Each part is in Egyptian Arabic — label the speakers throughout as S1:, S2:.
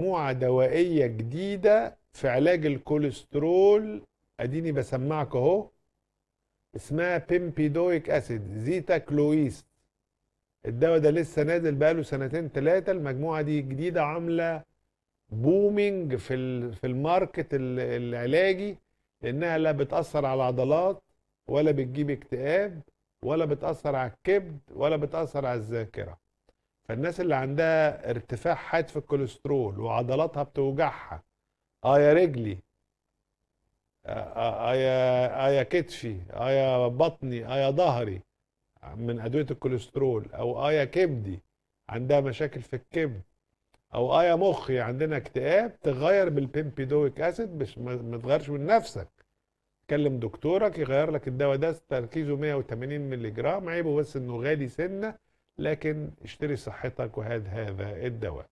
S1: مجموعة دوائية جديدة في علاج الكوليسترول اديني بسمعك اهو اسمها بيمبيدويك اسيد زيتا كلويست الدواء ده لسه نازل بقاله سنتين ثلاثة المجموعة دي جديدة عاملة بومينج في ال- في الماركت ال- العلاجي لانها لا بتأثر على العضلات ولا بتجيب اكتئاب ولا بتأثر على الكبد ولا بتأثر على الذاكرة فالناس اللي عندها ارتفاع حاد في الكوليسترول وعضلاتها بتوجعها اه يا رجلي اه آه، آه يا آه يا كتفي اه يا بطني اه يا ظهري من ادويه الكوليسترول او اه يا كبدي عندها مشاكل في الكبد او اه يا مخي عندنا اكتئاب تغير بالبيمبيدويك اسيد مش ما ما تغيرش من نفسك كلم دكتورك يغير لك الدواء ده تركيزه 180 مللي جرام عيبه بس انه غالي سنه لكن اشتري صحتك وهات هذا الدواء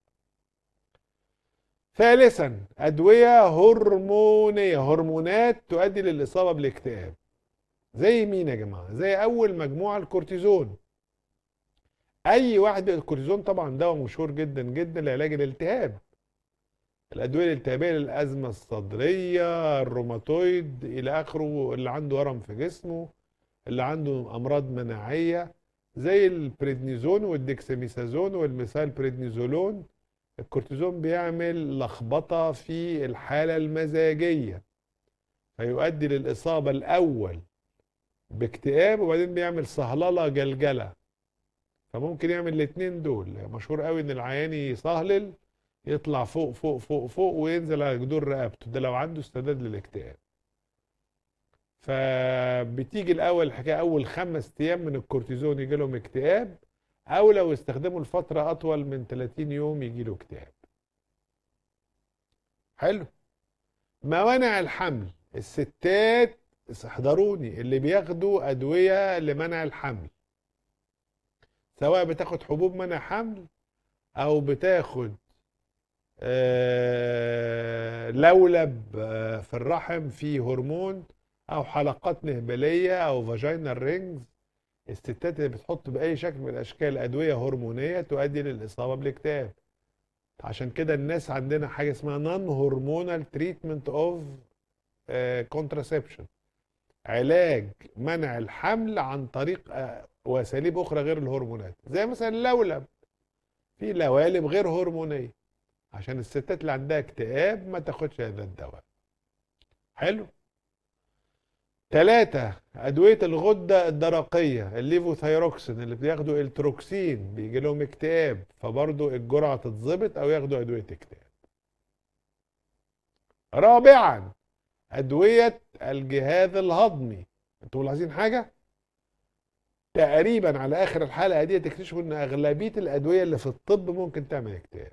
S1: ثالثا أدوية هرمونية هرمونات تؤدي للإصابة بالاكتئاب زي مين يا جماعة زي أول مجموعة الكورتيزون أي واحد الكورتيزون طبعا دواء مشهور جدا جدا لعلاج الالتهاب الأدوية الالتهابية للأزمة الصدرية الروماتويد إلى آخره اللي عنده ورم في جسمه اللي عنده أمراض مناعية زي البريدنيزون والديكساميثازون والميثايل بريدنيزولون الكورتيزون بيعمل لخبطة في الحالة المزاجية فيؤدي للإصابة الأول باكتئاب وبعدين بيعمل صهللة جلجلة فممكن يعمل الاتنين دول مشهور قوي ان العيان يصهلل يطلع فوق فوق فوق فوق وينزل على جدور رقبته ده لو عنده استعداد للاكتئاب فبتيجي الاول الحكايه اول خمس ايام من الكورتيزون يجي لهم اكتئاب او لو استخدموا لفتره اطول من 30 يوم يجي له اكتئاب حلو موانع الحمل الستات احضروني اللي بياخدوا ادويه لمنع الحمل سواء بتاخد حبوب منع حمل او بتاخد آه، لولب آه، في الرحم فيه هرمون او حلقات نهبليه او فاجينال رينجز الستات اللي بتحط باي شكل من الاشكال ادويه هرمونيه تؤدي للاصابه بالاكتئاب عشان كده الناس عندنا حاجه اسمها نون هرمونال تريتمنت اوف كونتراسبشن علاج منع الحمل عن طريق آه، واساليب اخرى غير الهرمونات زي مثلا اللولب في لوالب غير هرمونيه عشان الستات اللي عندها اكتئاب ما تاخدش هذا الدواء حلو ثلاثة أدوية الغدة الدرقية الليفوثايروكسين اللي بياخدوا التروكسين بيجي لهم اكتئاب فبرضه الجرعة تتظبط أو ياخدوا أدوية اكتئاب. رابعا أدوية الجهاز الهضمي. أنتوا ملاحظين حاجة؟ تقريبا على آخر الحلقة دي تكتشفوا إن أغلبية الأدوية اللي في الطب ممكن تعمل اكتئاب.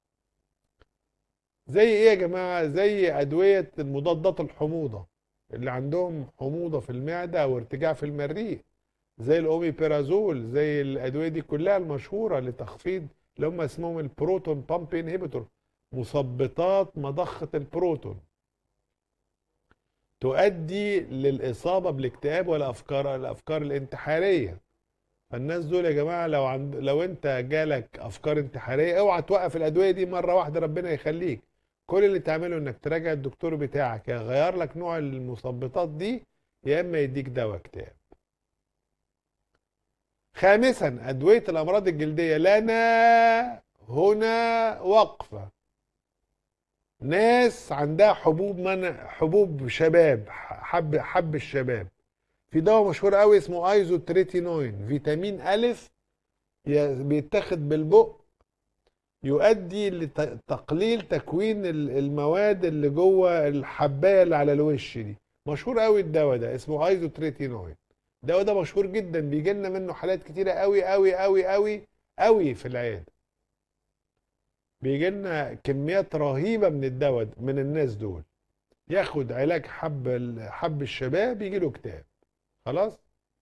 S1: زي إيه يا جماعة؟ زي أدوية المضادات الحموضة. اللي عندهم حموضة في المعدة أو ارتجاع في المريء زي الأوميبيرازول زي الأدوية دي كلها المشهورة لتخفيض اللي هم اسمهم البروتون بامب انهبيتور مثبطات مضخة البروتون تؤدي للإصابة بالاكتئاب والأفكار الأفكار الانتحارية فالناس دول يا جماعة لو عند لو أنت جالك أفكار انتحارية اوعى توقف الأدوية دي مرة واحدة ربنا يخليك كل اللي تعمله انك تراجع الدكتور بتاعك يغير لك نوع المثبطات دي يا اما يديك دواء اكتئاب خامسا ادويه الامراض الجلديه لنا هنا وقفه ناس عندها حبوب منع حبوب شباب حب حب الشباب في دواء مشهور قوي اسمه ايزوتريتينوين فيتامين الف ي- بيتاخد بالبق يؤدي لتقليل تكوين ال- المواد اللي جوه الحبايه اللي على الوش دي مشهور قوي الدواء ده اسمه ايزوتريتينوين الدواء ده مشهور جدا بيجي لنا منه حالات كتيره قوي قوي قوي قوي قوي في العياده بيجي لنا كميات رهيبه من الدواء ده- من الناس دول ياخد علاج حب ال- حب الشباب يجي له اكتئاب خلاص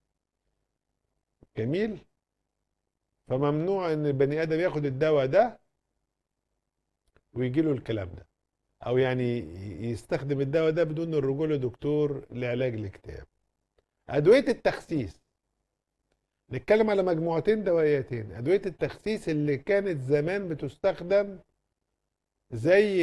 S1: جميل فممنوع ان البني ادم ياخد الدواء ده ويجي له الكلام ده او يعني يستخدم الدواء ده بدون الرجوع لدكتور لعلاج الاكتئاب ادويه التخسيس نتكلم على مجموعتين دوائيتين ادويه التخسيس اللي كانت زمان بتستخدم زي